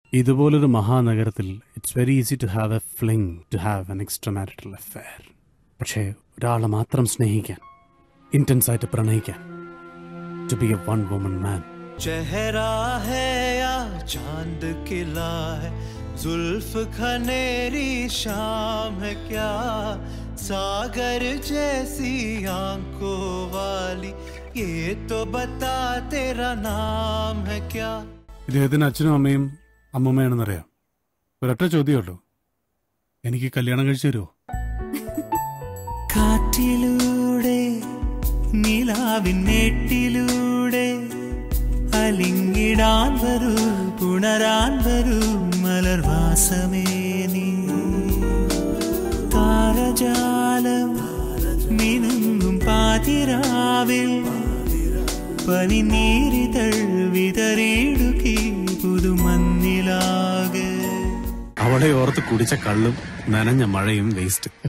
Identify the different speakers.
Speaker 1: ഇതുപോലൊരു മഹാനഗരത്തിൽ it's very easy to have a fling to have an extra marital affair പക്ഷേ ഒരാളെ മാത്രം സ്നേഹിക്കാൻ ഇന്റൻസ് ആയിട്ട് പ്രണയിക്കാൻ to be a one woman man
Speaker 2: चेहरा है या चांद किला है जुल्फ खनेरी शाम है क्या सागर जैसी आंखों वाली ये तो बता तेरा नाम है क्या
Speaker 1: ഇദ്ദേഹത്തിന് അച്ഛനും അമ്മയും അമ്മൂമ്മയാണെന്നറിയാം ഒരൊറ്റ ചോദ്യമേ എനിക്ക് കല്യാണം കഴിച്ചു തരുമോ
Speaker 2: കാറ്റിലൂടെ നിലാവിന്നേട്ടിലൂടെ അലിങ്ങിടാൻ വരൂ പുണരാൻ വരൂ മലർവാസമേ നീ താരജാലം മിനുങ്ങും പാതിരാവിൽ പനിനീരിതൾ വിതറിയിടുക്കി പുതുമന്നിലാകെ
Speaker 1: അവളെ ഓർത്ത് കുടിച്ച കള്ളും നനഞ്ഞ മഴയും വേസ്റ്റ്